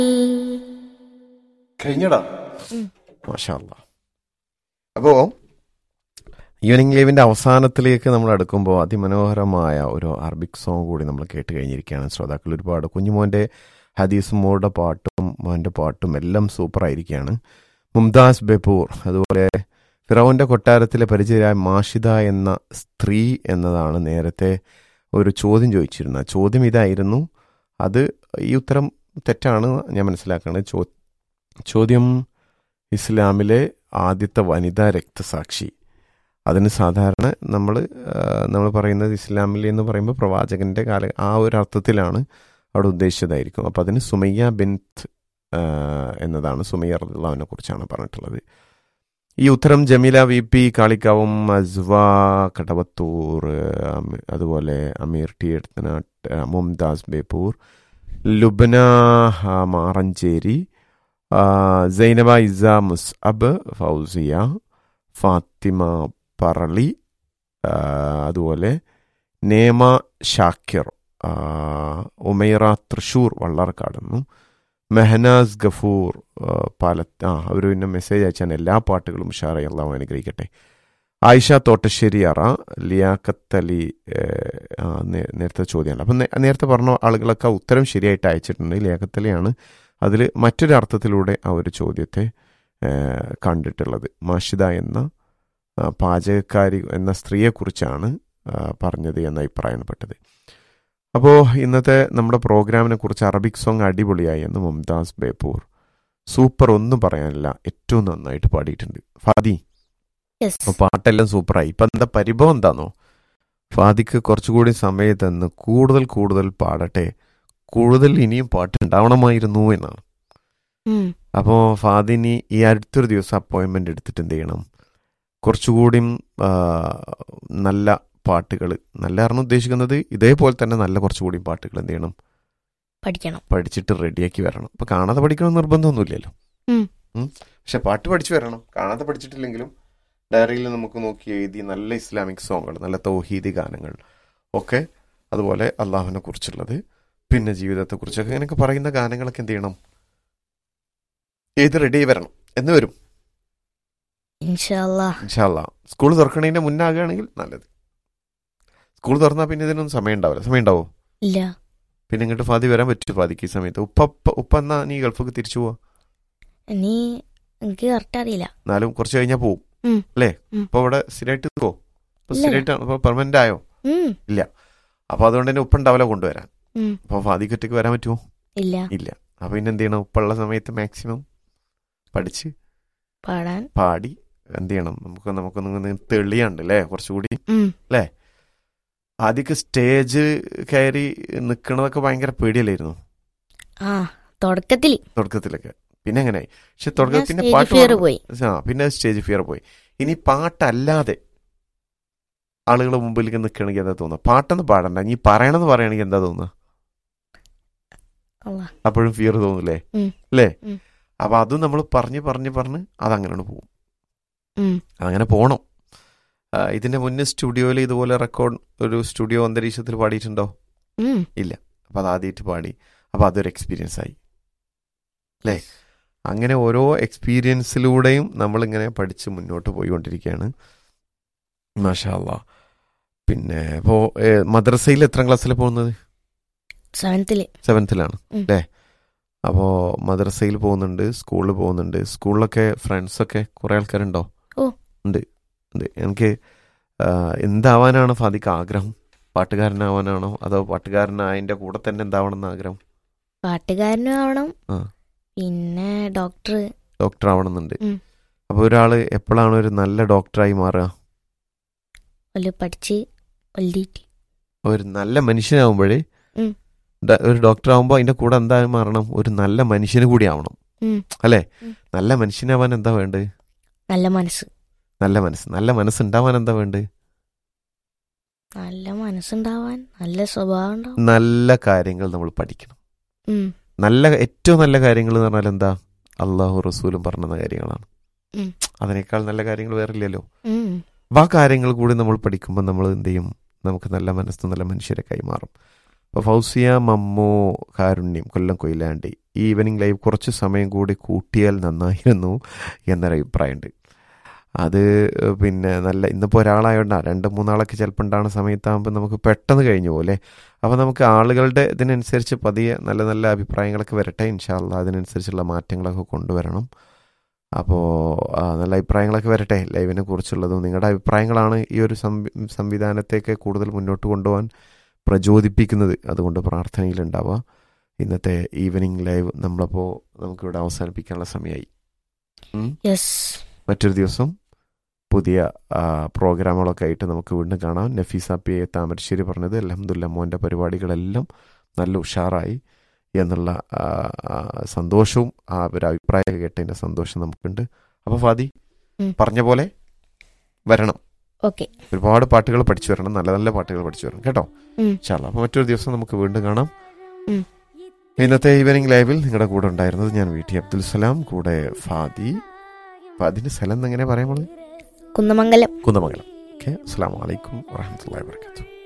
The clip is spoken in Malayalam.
കഴിഞ്ഞടാ മാഷാ അപ്പോ ഈവനിങ് ലീവിന്റെ അവസാനത്തിലേക്ക് നമ്മൾ അടുക്കുമ്പോൾ അതിമനോഹരമായ ഒരു അറബിക് സോങ് കൂടി നമ്മൾ കേട്ട് കഴിഞ്ഞിരിക്കുകയാണ് ശ്രോതാക്കൾ ഒരുപാട് കുഞ്ഞുമോന്റെ ഹദീസ് മോളുടെ പാട്ടും മോന്റെ പാട്ടും എല്ലാം സൂപ്പർ ആയിരിക്കുകയാണ് മുംതാസ് ബെപൂർ അതുപോലെ ഫിറോന്റെ കൊട്ടാരത്തിലെ പരിചയരായ മാഷിദ എന്ന സ്ത്രീ എന്നതാണ് നേരത്തെ ഒരു ചോദ്യം ചോദിച്ചിരുന്നത് ചോദ്യം ഇതായിരുന്നു അത് ഈ ഉത്തരം തെറ്റാണ് ഞാൻ മനസ്സിലാക്കുന്നത് ചോ ചോദ്യം ഇസ്ലാമിലെ ആദ്യത്തെ വനിതാ രക്തസാക്ഷി അതിന് സാധാരണ നമ്മൾ നമ്മൾ പറയുന്നത് ഇസ്ലാമിൽ എന്ന് പറയുമ്പോൾ പ്രവാചകന്റെ കാല ആ ഒരു അർത്ഥത്തിലാണ് അവിടെ ഉദ്ദേശിച്ചതായിരിക്കും അപ്പോൾ അതിന് സുമയ്യ ബിൻത്ത് എന്നതാണ് സുമയ്യ റഹ്ലാവിനെ കുറിച്ചാണ് പറഞ്ഞിട്ടുള്ളത് ഈ ഉത്തരം ജമീല വി പി കാളിക്കാവും അസ്വ കടവത്തൂർ അമി- അതുപോലെ അമീർ ടി എടത്തനാട്ട് മുംതാസ് ബേപ്പൂർ ലുബ്ന ആ, മാറഞ്ചേരി ആ, സൈനബ ഇസ മുസ്അബ് ഫൗസിയ ഫാത്തിമ പറളി ആ, അതുപോലെ നേമ ഷാക്കിർ ആ, ഉമൈറ തൃശൂർ വള്ളാർക്കാടുന്നു മെഹനാസ് ഗഫൂർ ആ, പാലത്ത് ആ അവർ പിന്നെ മെസ്സേജ് അയച്ചാണ് എല്ലാ പാട്ടുകളും ഉഷാറായി അള്ളാഹു അനുഗ്രഹിക്കട്ടെ ആയിഷ തോട്ടശ്ശേരി അറ ലിയാഖത്ത് അലി ഏഹ്, ആ, നേ- നേരത്തെ ചോദ്യമാണ് അപ്പം നേ- നേരത്തെ പറഞ്ഞ ആളുകളൊക്കെ ഉത്തരം ശരിയായിട്ട് അയച്ചിട്ടുണ്ട് ലിയാഖത്ത് അലിയാണ് അതിൽ മറ്റൊരു അർത്ഥത്തിലൂടെ ആ ഒരു ചോദ്യത്തെ ഏഹ്, കണ്ടിട്ടുള്ളത് മാഷിദ എന്ന ആ, പാചകക്കാരി എന്ന സ്ത്രീയെക്കുറിച്ചാണ് ആ, പറഞ്ഞത് എന്ന് അഭിപ്രായപ്പെട്ടത് അപ്പോൾ ഇന്നത്തെ നമ്മുടെ പ്രോഗ്രാമിനെ കുറിച്ച് അറബിക് സോങ് അടിപൊളിയായി എന്ന് മുംതാസ് ബേപ്പൂർ സൂപ്പർ ഒന്നും പറയാനില്ല ഏറ്റവും നന്നായിട്ട് പാടിയിട്ടുണ്ട് ഫാദി യെസ് അപ്പൊ പാട്ടെല്ലാം സൂപ്പറായി ഇപ്പൊ എന്താ പരിഭവം എന്താണോ ഫാദിക്ക് കുറച്ചുകൂടി സമയം തന്ന് കൂടുതൽ കൂടുതൽ പാടട്ടെ കൂടുതൽ ഇനിയും പാട്ട് ഉണ്ടാവണമായിരുന്നു എന്നാണ് ഉം. അപ്പോൾ ഫാദിനി ഈ അടുത്തൊരു ദിവസം അപ്പോയിൻമെന്റ് എടുത്തിട്ട് എന്ത് ചെയ്യണം കുറച്ചുകൂടിയും ആ, നല്ല പാട്ടുകൾ നല്ല കാരണം ഉദ്ദേശിക്കുന്നത് ഇതേപോലെ തന്നെ നല്ല കുറച്ചുകൂടി പാട്ടുകൾ എന്ത് ചെയ്യണം പഠിക്കണം പഠിച്ചിട്ട് റെഡിയാക്കി വരണം അപ്പൊ കാണാതെ പഠിക്കണം നിർബന്ധമൊന്നുമില്ലല്ലോ ഉം. ഉം. പക്ഷെ പാട്ട് പഠിച്ചു വരണം കാണാതെ പഠിച്ചിട്ടില്ലെങ്കിലും ഡയറിയിൽ നമുക്ക് നോക്കി എഴുതി നല്ല ഇസ്ലാമിക് സോങ്ങുകൾ നല്ല തൗഹീദി ഗാനങ്ങൾ ഒക്കെ അതുപോലെ അള്ളാഹുവിനെ കുറിച്ചുള്ളത് പിന്നെ ജീവിതത്തെ കുറിച്ചൊക്കെ ഇങ്ങനെയൊക്കെ പറയുന്ന ഗാനങ്ങളൊക്കെ എന്ത് ചെയ്യണം എഴുതി റെഡി വരണം എന്ന് വരും ഇൻഷാല്ലാ ഇൻഷാല്ലാ സ്കൂൾ തുറക്കണതിന്റെ മുന്നാകുകയാണെങ്കിൽ നല്ലത് സ്കൂൾ തുറന്നാൽ പിന്നെ ഇതിനൊന്നും സമയം ഉണ്ടാവില്ല സമയം ഉണ്ടാവോ ഇല്ല പിന്നെ ഇങ്ങോട്ട് ഫാദി വരാൻ പറ്റും ഫാദിക്ക് ഈ സമയത്ത് ഉപ്പ ഉപ്പ- ഉപ്പ എന്നാ നീ ഗൾഫിക്ക് തിരിച്ചു പോവാ നീ എനിക്ക് കറക്റ്റ് അറിയില്ല എന്നാലും കുറച്ച് കഴിഞ്ഞാൽ പോവും ഉം. അല്ലേ ഉം. ഇപ്പൊ ഇവിടെ സ്ഥിരമായിട്ട് നിൽക്കോ ഇപ്പൊ ഇല്ല. സ്ഥിരമായിട്ട് ഇപ്പൊ പെർമനന്റ് ആയോ ഉം. അപ്പൊ അതുകൊണ്ട് തന്നെ ഉപ്പ ഉണ്ടാവില്ല കൊണ്ടുവരാൻ ഉം. അപ്പൊ ഫാദിക്ക് ഒറ്റയ്ക്ക് വരാൻ പറ്റുമോ ഇല്ല ഇല്ല അപ്പൊ പിന്നെ എന്ത് ചെയ്യണം ഉപ്പുള്ള സമയത്ത് മാക്സിമം പഠിച്ച് പാടാൻ പാടി എന്ത് ചെയ്യണം നമുക്ക് നമുക്കൊന്ന് തെളിയാണ്ട് അല്ലേ കുറച്ചുകൂടി ഉം. ആദ്യമൊക്കെ സ്റ്റേജ് കയറി നിൽക്കണതൊക്കെ ഭയങ്കര പേടിയല്ലായിരുന്നു ആ തുടക്കത്തിൽ തുടക്കത്തിലൊക്കെ പിന്നെ എങ്ങനെയായി പക്ഷെ തുടക്കത്തിന്റെ സ്റ്റേജ് പാട്ട് ഫിയർ പാടാൻ- പോയി ആ പിന്നെ സ്റ്റേജ് ഫിയർ പോയി ഇനി പാട്ടല്ലാതെ ആളുകളുടെ മുമ്പിലേക്ക് നിൽക്കണമെങ്കിൽ എന്താ തോന്നുക പാട്ടൊന്നും പാടണ്ട നീ പറയണമെന്ന് പറയുകയാണെങ്കിൽ എന്താ തോന്നുക അള്ളാ. അപ്പോഴും ഫിയർ തോന്നൂലേ ഉം. അല്ലേ ഉം. അപ്പൊ അതും നമ്മൾ പറഞ്ഞ് പറഞ്ഞ് പറഞ്ഞ് അതങ്ങനെ പോകും ഉം. അങ്ങനെ പോണം ആ, ഇതിന്റെ മുന്നേ സ്റ്റുഡിയോയിൽ ഇതുപോലെ റെക്കോർഡ് ഒരു സ്റ്റുഡിയോ അന്തരീക്ഷത്തിൽ പാടിയിട്ടുണ്ടോ ഉം. അപ്പൊ അത് ആദ്യമായിട്ട് പാടി അപ്പൊ അതൊരു എക്സ്പീരിയൻസ് ആയി അല്ലേ അങ്ങനെ ഓരോ എക്സ്പീരിയൻസിലൂടെയും നമ്മളിങ്ങനെ പഠിച്ച് മുന്നോട്ട് പോയിക്കൊണ്ടിരിക്കുകയാണ് മാഷാ അല്ലാ പിന്നെ ഇപ്പോ മദ്രസയിൽ എത്രാം ക്ലാസ്സിൽ പോകുന്നത് സെവൻത്തില് സെവൻത്തിലാണ് ഉം. അല്ലേ അപ്പോൾ മദ്രസയിൽ പോകുന്നുണ്ട് സ്കൂളിൽ പോകുന്നുണ്ട് സ്കൂളിലൊക്കെ ഫ്രണ്ട്സൊക്കെ കുറേ ആൾക്കാരുണ്ടോ ഓ. ഉണ്ട് ഉണ്ട് എനിക്ക് ആ, എന്താവാനാണ് ഫാദിക്ക് ആഗ്രഹം പാട്ടുകാരനാവാനാണോ അതോ പാട്ടുകാരനായതിൻ്റെ കൂടെ തന്നെ എന്താവണം എന്ന് ആഗ്രഹം പാട്ടുകാരനും ആവണം ആ. പിന്നെ ഡോക്ടർ ഡോക്ടർ ആവണമെന്നുണ്ട് ഉം. അപ്പോൾ ഒരാൾ എപ്പോഴാണ് ഒരു നല്ല ഡോക്ടറായി മാറുക വല്ല പഠിച്ച് വല്ലിട്ട് ഒരു നല്ല മനുഷ്യനാവുമ്പോഴേ ഉം. ഡ- ഒരു ഡോക്ടർ ആവുമ്പോൾ അതിന്റെ കൂടെ എന്താ മാറണം ഒരു നല്ല മനുഷ്യന് കൂടി ആവണം ഉം. അല്ലേ ഉം. നല്ല മനുഷ്യനാവാൻ എന്താ വേണ്ടത് നല്ല മനസ്സ് നല്ല മനസ്സ് നല്ല മനസ്സുണ്ടാവാൻ എന്താ വേണ്ടത് നല്ല മനസ്സുണ്ടാവാൻ നല്ല സ്വഭാവം ഉണ്ടാവും നല്ല കാര്യങ്ങൾ നമ്മൾ പഠിക്കണം ഉം. നല്ല ഏറ്റവും നല്ല കാര്യങ്ങൾ എന്ന് പറഞ്ഞാൽ എന്താ അള്ളാഹു റസൂലും പറഞ്ഞ കാര്യങ്ങളാണ് ഉം. അതിനേക്കാൾ നല്ല കാര്യങ്ങൾ വേറെ ഇല്ലല്ലോ ഉം. അപ്പൊ ആ കാര്യങ്ങൾ കൂടി നമ്മൾ പഠിക്കുമ്പോൾ നമ്മൾ എന്ത് ചെയ്യും നമുക്ക് നല്ല മനസ്സ് നല്ല മനുഷ്യരെ കൈമാറും അപ്പോൾ ഫൗസിയ മമ്മോ കാരുണ്യം കൊല്ലം കൊയിലാണ്ടി ഈ ഈവനിങ് ലൈവ് കുറച്ച് സമയം കൂടി കൂട്ടിയാൽ നന്നായിരുന്നു എന്നൊരു അഭിപ്രായമുണ്ട് അത് പിന്നെ നല്ല ഇന്നിപ്പോൾ ഒരാളായോണ്ടാണ് രണ്ട് മൂന്നാളൊക്കെ ചിലപ്പോൾ ഉണ്ടാകുന്ന സമയത്താകുമ്പോൾ നമുക്ക് പെട്ടെന്ന് കഴിഞ്ഞു പോലെ അപ്പോൾ നമുക്ക് ആളുകളുടെ ഇതിനനുസരിച്ച് പതിയെ നല്ല നല്ല അഭിപ്രായങ്ങളൊക്കെ വരട്ടെ ഇൻഷാല്ല അതിനനുസരിച്ചുള്ള മാറ്റങ്ങളൊക്കെ കൊണ്ടുവരണം അപ്പോൾ നല്ല അഭിപ്രായങ്ങളൊക്കെ വരട്ടെ ലൈവിനെ കുറിച്ചുള്ളതും നിങ്ങളുടെ അഭിപ്രായങ്ങളാണ് ഈ ഒരു സംവി സംവിധാനത്തേക്ക് കൂടുതൽ മുന്നോട്ട് കൊണ്ടുപോകാൻ പ്രചോദിപ്പിക്കുന്നത് അതുകൊണ്ട് പ്രാർത്ഥനയിലുണ്ടാവുക ഇന്നത്തെ ഈവനിങ് ലൈവ് നമ്മളപ്പോൾ നമുക്കിവിടെ അവസാനിപ്പിക്കാനുള്ള സമയമായി ഉം. യെസ് മറ്റൊരു ദിവസം പുതിയ ആ, പ്രോഗ്രാമുകളൊക്കെ ആയിട്ട് നമുക്ക് വീണ്ടും കാണാം നഫീസ പി എ താമരശ്ശേരി പറഞ്ഞത് അലഹമുല്ല മോൻ്റെ പരിപാടികളെല്ലാം നല്ല ഉഷാറായി എന്നുള്ള ആ, ആ, സന്തോഷവും ആ ഒരു അഭിപ്രായം കേട്ടതിൻ്റെ സന്തോഷം നമുക്കുണ്ട് അപ്പോൾ ഫാദി ഉം. പറഞ്ഞ പോലെ വരണം ഓക്കെ ഒരുപാട് പാട്ടുകൾ പഠിച്ചു വരണം നല്ല നല്ല പാട്ടുകൾ പഠിച്ചു വരണം കേട്ടോ ഉം. ചാള അപ്പോൾ മറ്റൊരു ദിവസം നമുക്ക് വീണ്ടും കാണാം ഉം. ഇന്നത്തെ ഈവനിങ് ലൈവിൽ നിങ്ങളുടെ കൂടെ ഉണ്ടായിരുന്നത് ഞാൻ വി ടി അബ്ദുൽ സലാം കൂടെ ഫാദി ഫാദിന്റെ സ്ഥലം എങ്ങനെ പറയാൻ പോണത് കുന്നമംഗലം കുന്നമംഗലം ഓക്കെ അസ്സാം വലൈക്കും വാഹമത്തല്ലാ വാബർക്കാത്തു